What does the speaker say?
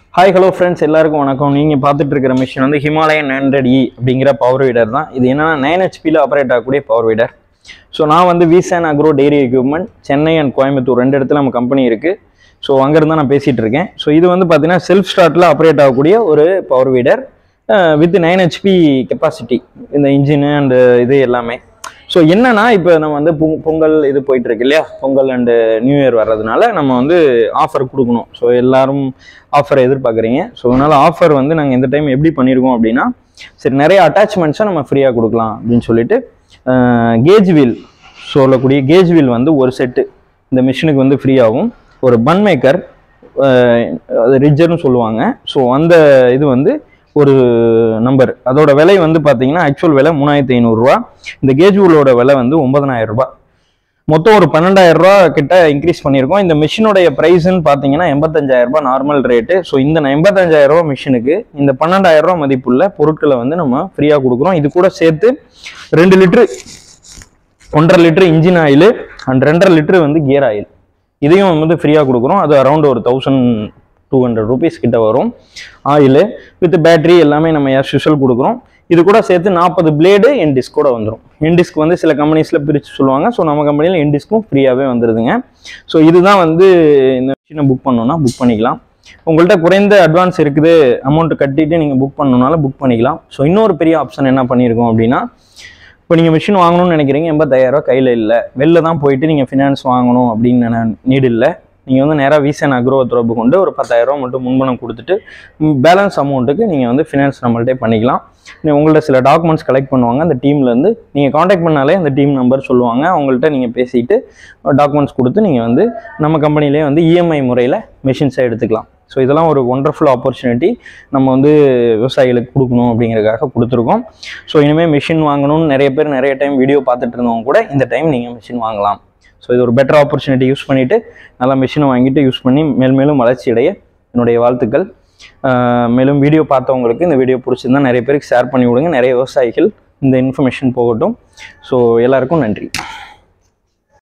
hi hello friends எல்லாருக்கும் வணக்கம் நீங்கள் பார்த்துட்டு இருக்கிற மிஷின் வந்து ஹிமாலயன் ஹண்ட்ரட் இ அப்படிங்கிற பவர் வீடர் தான் இது என்னன்னா நைன் ஹெச்பியில் ஆப்ரேட் ஆகக்கூடிய பவர் வீடர் ஸோ நான் வந்து Visan agro dairy equipment Chennai and Coimbatore ரெண்டு இடத்துல நம்ம கம்பெனி இருக்குது ஸோ அங்கேருந்து தான் நான் பேசிகிட்டு இருக்கேன் ஸோ இது வந்து பார்த்தீங்கன்னா செல்ஃப் ஸ்டார்ட்டில் ஆப்ரேட் ஆகக்கூடிய ஒரு power weeder with nine HP capacity இந்த இன்ஜின் அண்ட் இது எல்லாமே ஸோ என்னன்னா இப்போ நம்ம வந்து பொ- பொங்கல் இது போயிட்டு இருக்கு இல்லையா பொங்கல் அண்டு நியூ இயர் வர்றதுனால நம்ம வந்து ஆஃபர் கொடுக்கணும் ஸோ எல்லாரும் ஆஃபரை எதிர்பார்க்குறீங்க ஸோ அதனால ஆஃபர் வந்து நாங்கள் இந்த டைம் எப்படி பண்ணியிருக்கோம் அப்படின்னா சரி நிறைய அட்டாச்மெண்ட்ஸை நம்ம ஃப்ரீயாக கொடுக்கலாம் அப்படின்னு சொல்லிட்டு கேஜ் வீல் சொல்லக்கூடிய கேஜ் வீல் வந்து ஒரு செட்டு இந்த மிஷினுக்கு வந்து ஃப்ரீயாகும் ஒரு பன் மேக்கர் அது ரிஜர்னு சொல்லுவாங்க ஸோ அந்த இது வந்து ஒரு நம்பர் அதோட விலை வந்து பார்த்தீங்கன்னா ஆக்சுவல் விலை மூணாயிரத்தி ஐநூறுரூவா இந்த கேஜ் வீலோட விலை வந்து ஒன்பதனாயிரம் ரூபாய் மொத்தம் ஒரு பன்னெண்டாயிரம் ரூபா கிட்ட இன்க்ரீஸ் பண்ணியிருக்கோம் இந்த மிஷினுடைய ப்ரைஸ்ன்னு பார்த்தீங்கன்னா எண்பத்தஞ்சாயிரம் ரூபாய் நார்மல் ரேட்டு ஸோ இந்த எண்பத்தஞ்சாயிரம் ரூபாய் மிஷினுக்கு இந்த பன்னெண்டாயிரம் ரூபாய் மதிப்புள்ள பொருட்களை வந்து நம்ம ஃப்ரீயாக கொடுக்குறோம் இது கூட சேர்த்து ரெண்டு லிட்ரு ஒன்றரை லிட்டர் இன்ஜின் ஆயில் அண்ட் ரெண்டரை லிட்டர் வந்து கியர் ஆயில் இதையும் வந்து ஃப்ரீயாக கொடுக்குறோம் அது அரௌண்ட் ஒரு தௌசண்ட் டூ ஹண்ட்ரட் ருபீஸ் கிட்ட வரும் ஆயில் வித் பேட்டரி எல்லாமே நம்ம ஏர் யூஷுவல் கொடுக்குறோம் இது கூட சேர்த்து நாற்பது பிளேடு என் டிஸ்க் கூட வந்துடும் என் டிஸ்க் வந்து சில கம்பெனிஸில் பிரித்து சொல்லுவாங்க ஸோ நம்ம கம்பெனியில் என் டிஸ்க்கும் ஃப்ரீயாகவே வந்துடுதுங்க ஸோ இதுதான் வந்து இந்த மிஷினை புக் பண்ணணும்னா புக் பண்ணிக்கலாம் உங்கள்கிட்ட குறைந்த அட்வான்ஸ் இருக்குது அமௌண்ட் கட்டிட்டு நீங்கள் புக் பண்ணணுனாலும் புக் பண்ணிக்கலாம் ஸோ இன்னொரு பெரிய ஆப்ஷன் என்ன பண்ணியிருக்கோம் அப்படின்னா இப்போ நீங்கள் மிஷின் வாங்கணும்னு நினைக்கிறீங்க எண்பத்தாயிரரூவா கையில் இல்லை வெளில தான் போயிட்டு நீங்கள் ஃபினான்ஸ் வாங்கணும் அப்படின்னு நீடு இல்லை நீங்கள் வந்து நேராக வீசன் அக்ரோ தொடர்பு கொண்டு ஒரு பத்தாயிரரூவா மட்டும் முன்பணம் கொடுத்துட்டு பேலன்ஸ் அமௌண்ட்டுக்கு நீங்கள் வந்து ஃபினான்ஸ் நம்மள்ட்டே பண்ணிக்கலாம் நீ- உங்கள்ட்ட சில டாக்குமெண்ட்ஸ் கலெக்ட் பண்ணுவாங்க அந்த டீம்லேருந்து நீங்கள் காண்டாக்ட் பண்ணாலே அந்த டீம் நம்பர் சொல்லுவாங்க அவங்கள்ட்ட நீங்கள் பேசிட்டு டாக்குமெண்ட்ஸ் கொடுத்து நீங்கள் வந்து நம்ம கம்பெனிலே வந்து இஎம்ஐ முறையில் மிஷின்ஸை எடுத்துக்கலாம் ஸோ இதெல்லாம் ஒரு ஒண்டர்ஃபுல் ஆப்பர்ச்சுனிட்டி நம்ம வந்து விவசாயிகளுக்கு கொடுக்கணும் அப்படிங்கிறதுக்காக கொடுத்துருக்கோம் ஸோ இனிமேல் மிஷின் வாங்கணும்னு நிறைய பேர் நிறைய டைம் வீடியோ பார்த்துட்டு இருந்தவங்க கூட இந்த டைம் நீங்கள் மிஷின் வாங்கலாம் ஸோ இது ஒரு பெட்டர் ஆப்பர்ச்சுனிட்டி யூஸ் பண்ணிவிட்டு நல்லா மிஷினை வாங்கிட்டு யூஸ் பண்ணி மேல் மேலும் வளர்ச்சி அடைய என்னுடைய வாழ்த்துக்கள் ஆஹ் மேலும் வீடியோ பார்த்தவங்களுக்கு இந்த வீடியோ பிடிச்சிருந்தா நிறைய பேருக்கு ஷேர் பண்ணி விடுங்க நிறைய விவசாயிகள் இந்த இன்ஃபர்மேஷன் போகட்டும் ஸோ எல்லாருக்கும் நன்றி